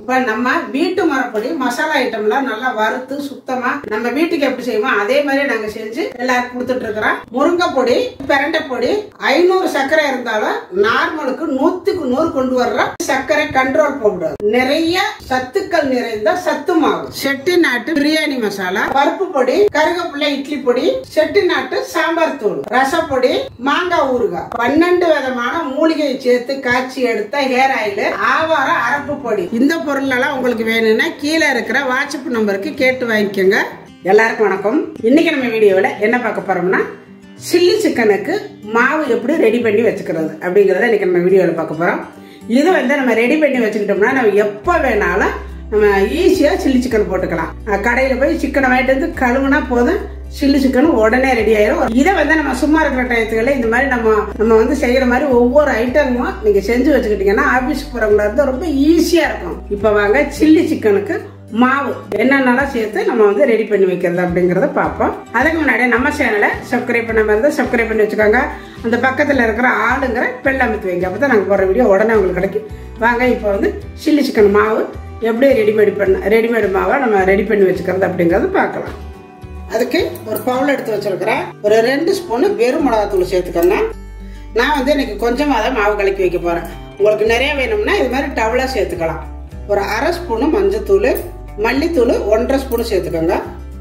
இப்ப நம்ம வீட்டு மரப்படி மசாலா ஐட்டம்லாம் நல்லா வறுத்து சுத்தமா நம்ம வீட்டுக்கு எப்படி செய்வோம் அதே மாதிரி நாங்க செஞ்சு எல்லாருக்கும் கொடுத்துட்டு இருக்கிறோம் முருங்கை பொடி பிரண்டை பொடி ஐநூறு சர்க்கரை இருந்தாலும் நார்மலுக்கு நூத்துக்கு நூறு கொண்டு வர்ற சர்க்கரை கண்ட்ரோல் பவுடர் நிறைய சத்துக்கள் நிறைந்த சத்து மாவு செட்டி நாட்டு பிரியாணி மசாலா பருப்பு பொடி கருகப்பிள்ளை இட்லி பொடி செட்டி நாட்டு சாம்பார் தூள் ரசப்பொடி மாங்காய் ஊறுகாய் பன்னெண்டு விதமான மூலிகையை சேர்த்து காய்ச்சி எடுத்த ஹேர் ஆயில் ஆவாரம் அரப்பு பொடி இந்த பொருள் எல்லாம் உங்களுக்கு வேணும்னா கீழே இருக்கிற வாட்ஸ்அப் நம்பருக்கு கேட்டு வாங்கிக்கோங்க எல்லாருக்கும் வணக்கம் இன்னைக்கு நம்ம வீடியோவில் என்ன பார்க்க போறோம்னா சில்லி சிக்கனுக்கு மாவு எப்படி ரெடி பண்ணி வச்சுக்கிறது அப்படிங்கறத இன்னைக்கு நம்ம வீடியோவில் பார்க்க போறோம் இது வந்து நம்ம ரெடி பண்ணி வச்சுக்கிட்டோம்னா நம்ம எப்போ வேணாலும் நம்ம ஈஸியாக சில்லி சிக்கன் போட்டுக்கலாம் அஹ் கடையில போய் சிக்கனை வாங்கிட்டு வந்து கழுவுனா போதும் சில்லி சிக்கன் உடனே ரெடி ஆயிரும் இதை வந்து நம்ம சும்மா இருக்கிற டயத்துகளில் இந்த மாதிரி நம்ம நம்ம வந்து செய்யற மாதிரி ஒவ்வொரு ஐட்டமும் நீங்க செஞ்சு வச்சுக்கிட்டீங்கன்னா ஆபீஸ்க்கு போறவங்களா இருந்தா ரொம்ப ஈஸியா இருக்கும் இப்போ வாங்க சில்லி சிக்கனுக்கு மாவு என்னென்னலாம் சேர்த்து நம்ம வந்து ரெடி பண்ணி வைக்கிறது அப்படிங்கறத பார்ப்போம் அதுக்கு முன்னாடி நம்ம சேனலை சப்ஸ்கிரைப் பண்ணாம இருந்தால் சப்ஸ்கிரைப் பண்ணி வச்சுக்கோங்க அந்த பக்கத்தில் இருக்கிற ஆளுங்கிற பெல் அமைத்து வைங்க அப்போ தான் நாங்கள் போடுற வீடியோ உடனே உங்களுக்கு கிடைக்கும் வாங்க இப்போ வந்து சில்லி சிக்கன் மாவு எப்படி ரெடிமேட் பண்ண ரெடிமேட் மாவை நம்ம ரெடி பண்ணி வச்சுக்கிறது அப்படிங்கறத பார்க்கலாம் அதுக்கு ஒரு பவுல் எடுத்து வச்சிருக்கிறேன் ஒரு ரெண்டு ஸ்பூனு வெறும் மிளகாத்தூள் சேர்த்துக்கோங்க நான் வந்து இன்னைக்கு கொஞ்சமாக தான் மாவு கலக்கி வைக்க போறேன் உங்களுக்கு நிறைய வேணும்னா இது மாதிரி டவலா சேர்த்துக்கலாம் ஒரு அரை ஸ்பூனு மஞ்சத்தூள் மல்லித்தூள் ஒன்றரை ஸ்பூனு சேர்த்துக்கோங்க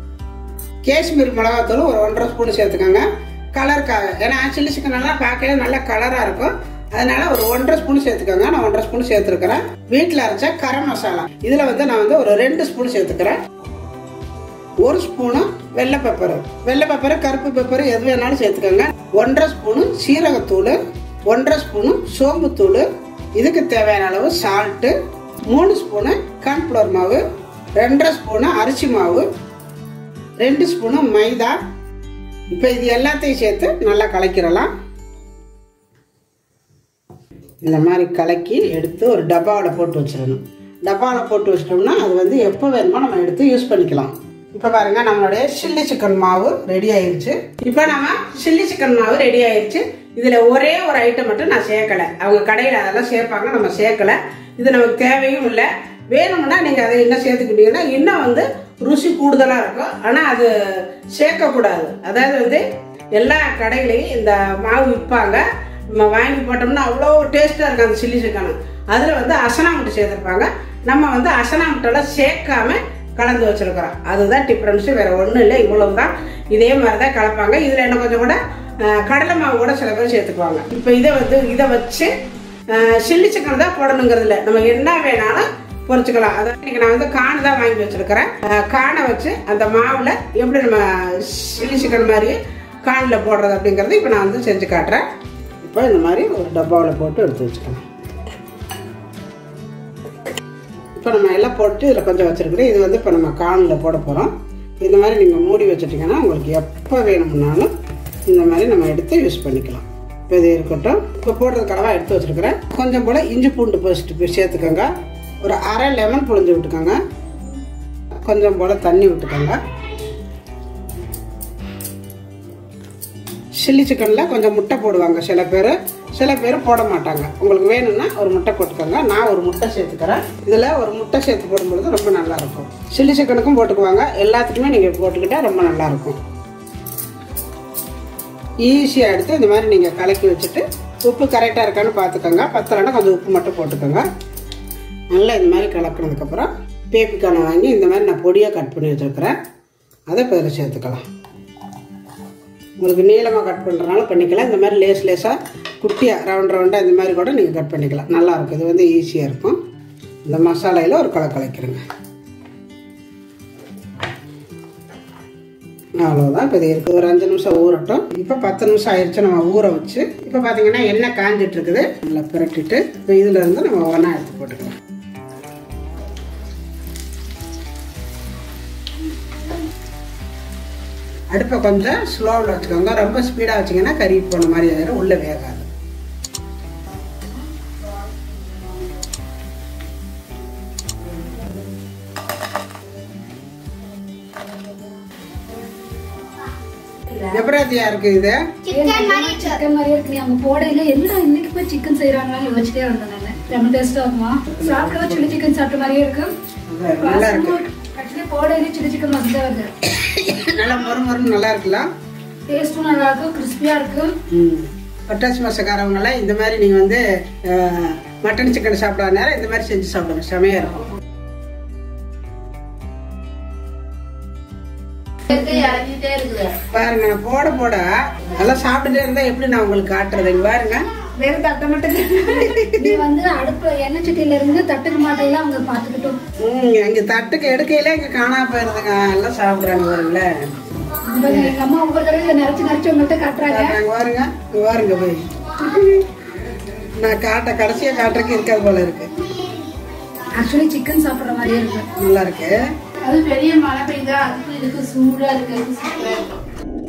காஷ்மீர் மிளகாத்தூள் ஒரு ஒன்றரை ஸ்பூன் சேர்த்துக்கோங்க கலருக்காக ஏன்னா சில்லி சிக்கன் எல்லாம் பார்க்கவே நல்ல கலராக இருக்கும் அதனால ஒரு ஒன்றரை ஸ்பூன் சேர்த்துக்கோங்க நான் ஒன்றரை ஸ்பூன் சேர்த்துருக்கிறேன் வீட்டில் அரைச்ச கரம் மசாலா இதில் வந்து நான் வந்து ஒரு ரெண்டு ஸ்பூன் சேர்த்துக்கிறேன் ஒரு ஸ்பூனு வெள்ளை பெப்பர் வெள்ளை பெப்பர் கருப்பு பெப்பர் எது வேணாலும் சேர்த்துக்கோங்க ஒன்றரை ஸ்பூனு சீரகத்தூள் ஒன்றரை ஸ்பூனு சோம்புத்தூள் இதுக்கு தேவையான அளவு சால்ட்டு மூணு ஸ்பூனு கார்ன்ஃப்ளவர் மாவு ரெண்டரை ஸ்பூனு அரிசி மாவு ரெண்டு ஸ்பூனு மைதா இப்போ இது எல்லாத்தையும் சேர்த்து நல்லா கலக்கிடலாம் இந்த மாதிரி கலக்கி எடுத்து ஒரு டப்பாவில் போட்டு வச்சிடணும் டப்பாவில் போட்டு வச்சிட்டோம்னா அது வந்து எப்போ வேணுமோ நம்ம எடுத்து யூஸ் பண்ணிக்கலாம் இப்போ பாருங்க நம்மளுடைய சில்லி சிக்கன் மாவு ரெடி ஆயிருச்சு இப்போ நம்ம சில்லி சிக்கன் மாவு ரெடி ஆயிருச்சு இதில் ஒரே ஒரு ஐட்டம் மட்டும் நான் சேர்க்கலை அவங்க கடையில் அதெல்லாம் சேர்ப்பாங்க நம்ம சேர்க்கலை இது நமக்கு தேவையும் இல்லை வேணும்னா நீங்கள் அதை என்ன சேர்த்துக்கிட்டீங்கன்னா இன்னும் வந்து ருசி கூடுதலாக இருக்கும் ஆனால் அது சேர்க்கக்கூடாது அதாவது வந்து எல்லா கடையிலையும் இந்த மாவு விற்பாங்க நம்ம வாங்கி போட்டோம்னா அவ்வளோ டேஸ்ட்டாக இருக்கும் அந்த சில்லி சிக்கன் அதில் வந்து அசனா முட்டை சேர்த்துருப்பாங்க நம்ம வந்து அசனா முட்டைலாம் சேர்க்காம கலந்து வச்சிருக்கிறோம் அதுதான் டிஃப்ரென்ஸு வேற ஒன்றும் இல்லை இவ்வளவு தான் இதே மாதிரி தான் கலப்பாங்க இதில் என்ன கொஞ்சம் கூட அஹ், கடலை மாவு கூட சில பேர் சேர்த்துக்குவாங்க இப்போ இதை வந்து இதை வச்சு சில்லி சிக்கன் தான் போடணுங்கிறது இல்லை நம்ம என்ன வேணாலும் பொரிச்சுக்கலாம் அதான் இன்னைக்கு நான் வந்து காணு தான் வாங்கி வச்சிருக்கிறேன் அஹ், காணை வச்சு அந்த மாவில் எப்படி நம்ம சில்லி சிக்கன் மாதிரி காணில் போடுறது அப்படிங்கிறது இப்போ நான் வந்து செஞ்சு காட்டுறேன் இப்போ இந்த மாதிரி ஒரு டப்பாவில் போட்டு எடுத்து வச்சுக்கலாம் இப்போ நம்ம எல்லாம் போட்டு இதில் கொஞ்சம் வச்சுருக்குறோம் இது வந்து இப்போ நம்ம காணில் போட போகிறோம் இந்த மாதிரி நீங்கள் மூடி வச்சுட்டிங்கன்னா உங்களுக்கு எப்போ வேணும்னாலும் இந்த மாதிரி நம்ம எடுத்து யூஸ் பண்ணிக்கலாம் இப்போ இது இருக்கட்டும் இப்போ போடுறது கடவாக எடுத்து வச்சுருக்கிறேன் கொஞ்சம் போல் இஞ்சி பூண்டு பேஸ்ட்டு சேர்த்துக்கோங்க ஒரு அரை லெமன் புழிஞ்சு விட்டுக்கோங்க கொஞ்சம் போல் தண்ணி விட்டுக்கோங்க சில்லி சிக்கனில் கொஞ்சம் முட்டை போடுவாங்க சில பேர் சில பேர் போட மாட்டாங்க உங்களுக்கு வேணும்னா ஒரு முட்டை போட்டுக்கோங்க நான் ஒரு முட்டை சேர்த்துக்கிறேன் இதில் ஒரு முட்டை சேர்த்து போடும்பொழுது ரொம்ப நல்லா இருக்கும் சில்லி சிக்கனுக்கும் போட்டுக்குவாங்க எல்லாத்துக்குமே நீங்கள் போட்டுக்கிட்டால் ரொம்ப நல்லா இருக்கும் ஈஸியாக எடுத்து இந்த மாதிரி நீங்கள் கலக்கி வச்சுட்டு உப்பு கரெக்டாக இருக்கான்னு பார்த்துக்கோங்க பத்தலைன்னா கொஞ்சம் உப்பு மட்டும் போட்டுக்கோங்க நல்லா இந்த மாதிரி கலக்கினதுக்கப்புறம் பேப்பிக்கான வாங்கி இந்த மாதிரி நான் பொடியாக கட் பண்ணி வச்சுருக்கிறேன் அதை இப்போ இதில் சேர்த்துக்கலாம் உங்களுக்கு நீளமாக கட் பண்ணுறனால பண்ணிக்கலாம் இந்த மாதிரி லேஸ் லேஸாக குட்டியாக ரவுண்ட் ரவுண்டாக இந்த மாதிரி கூட நீங்கள் கட் பண்ணிக்கலாம் நல்லாயிருக்கும் இது வந்து ஈஸியாக இருக்கும் இந்த மசாலையில் ஒரு கலை கலக்கிடுங்க அவ்வளோதான் இப்போ இது இருக்குது ஒரு அஞ்சு நிமிஷம் ஊறட்டும் இப்போ பத்து நிமிஷம் ஆயிடுச்சு நம்ம ஊற வச்சு இப்போ பார்த்தீங்கன்னா எண்ணெய் காஞ்சிட்டு இருக்குது நல்லா பிரட்டிட்டு இப்போ இதில் இருந்து நம்ம ஒன்றா எடுத்து போட்டுக்கலாம் அடுப்பை கொஞ்சம் ஸ்லோவில் வச்சுக்கோங்க ரொம்ப ஸ்பீடாக வச்சிங்கன்னா கறி போன மாதிரி ஆயிரும் உள்ளே வேகாது எப்படியா இருக்கு இது சிக்கன் மாதிரி சிக்கன் மாதிரியே இருக்கு நீ அவங்க போடையில என்னடா இன்னைக்கு போய் சிக்கன் செய்யறாங்கன்னு யோசிச்சிட்டே வந்தேன் நானு செம்ம டேஸ்டா இருக்குமா சாப்பிட்டா சில்லி சிக்கன் சாப்பிட்ட மாதிரியே இருக்கு நல்லா இருக்கு ஆக்சுவலி போடையிலே சில்லி சிக்கன் மாதிரி தான் வருது நல்லா மொறு மொறுன்னு நல்லா இருக்குல்ல டேஸ்ட்டும் நல்லா இருக்கு கிறிஸ்பியா இருக்கு ம் பட்டாசு மாசக்காரவங்களாம் இந்த மாதிரி நீங்கள் வந்து அஹ், மட்டன் சிக்கன் சாப்பிடாத நேரம் இந்த மாதிரி செஞ்சு சாப்பிடுங்க செமையாக இருக்கும் இறங்கிட்டே இருக்குது பாருங்க நான் போட போட நல்லா சாப்பிட்டுட்டே இருந்தா எப்படி நான் உங்களுக்கு காட்டுறது இங்க பாருங்க வெறும் தட்டை மட்டும் நீ வந்து அடுப்பு எண்ணெய் சட்டியில இருந்து தட்டுக்கு மாட்டையில அவங்க பாத்துக்கிட்டோம் ம் இங்க தட்டுக்கு எடுக்கையில இங்க காணாம போயிருதுங்க எல்லாம் சாப்பிடுறாங்க பாருங்கள எங்க அம்மா ஒவ்வொரு தடவை நிறைச்சு நிறைச்சு உங்கள்கிட்ட காட்டுறாங்க அங்க பாருங்க இங்க பாருங்க போய் நான் காட்ட கடைசியா காட்டுறதுக்கு இருக்காது போல இருக்கு ஆக்சுவலி சிக்கன் சாப்பிடுற மாதிரியே இருக்கு நல்லா இருக்கு அது பெரிய மழை பெய்யுதா அதுக்கு இதுக்கு சூடா இருக்கிறது சூப்பரா இருக்கும்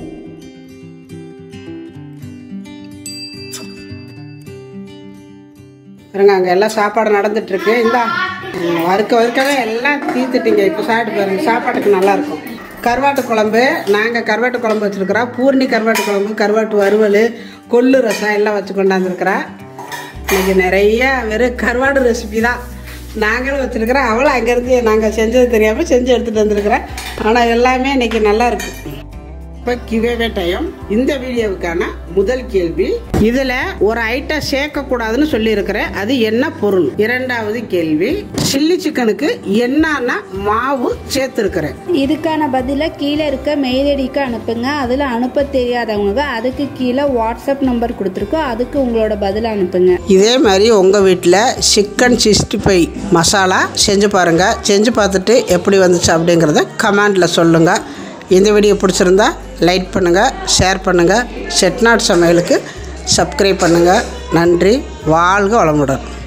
பாருங்க அங்க எல்லாம் சாப்பாடு நடந்துட்டு இருக்கு இந்தா ம், வறுக்க வறுக்கவே எல்லாம் தீத்துட்டீங்க இப்போ சாப்பிட்டு பாருங்க சாப்பாட்டுக்கு நல்லா இருக்கும் கருவாட்டு குழம்பு நாங்கள் கருவாட்டு குழம்பு வச்சுருக்கிறோம் பூர்ணி கருவாட்டு குழம்பு கருவாட்டு வறுவல் கொள்ளு ரசம் எல்லாம் வச்சு கொண்டாந்துருக்குறேன் இன்னைக்கு நிறைய வெறும் கருவாடு ரெசிபி தான் நாங்களும் வச்சுருக்கிறோம் அவளும் அங்கேருந்து நாங்கள் செஞ்சது தெரியாமல் செஞ்சு எடுத்துகிட்டு வந்திருக்கிறேன் ஆனால் எல்லாமே இன்னைக்கு நல்லா இருக்கு இப்போ கிவேவே டைம் இந்த வீடியோவுக்கான முதல் கேள்வி இதுல ஒரு ஐட்டம் சேர்க்க கூடாதுன்னு சொல்லியிருக்கிறேன் அது என்ன பொருள் இரண்டாவது கேள்வி சில்லி சிக்கனுக்கு என்னன்னா மாவு சேர்த்துருக்கிறேன் இதுக்கான பதிலை கீழே இருக்க மெயில் ஐடிக்கு அனுப்புங்க அதில் அனுப்ப தெரியாதவங்க அதுக்கு கீழே வாட்ஸ்அப் நம்பர் கொடுத்துருக்கோம் அதுக்கு உங்களோட பதிலை அனுப்புங்க இதே மாதிரி உங்கள் வீட்டில் சிக்கன் சிக்ஸ்டி ஃபைவ் மசாலா செஞ்சு பாருங்கள் செஞ்சு பார்த்துட்டு எப்படி வந்துச்சு அப்படிங்கிறத கமெண்டில் சொல்லுங்கள் இந்த வீடியோ பிடிச்சிருந்தா லைக் பண்ணுங்கள் ஷேர் பண்ணுங்கள் செட்நாட் சமையலுக்கு சப்ஸ்கிரைப் பண்ணுங்கள் நன்றி வாழ்க வளமுடன்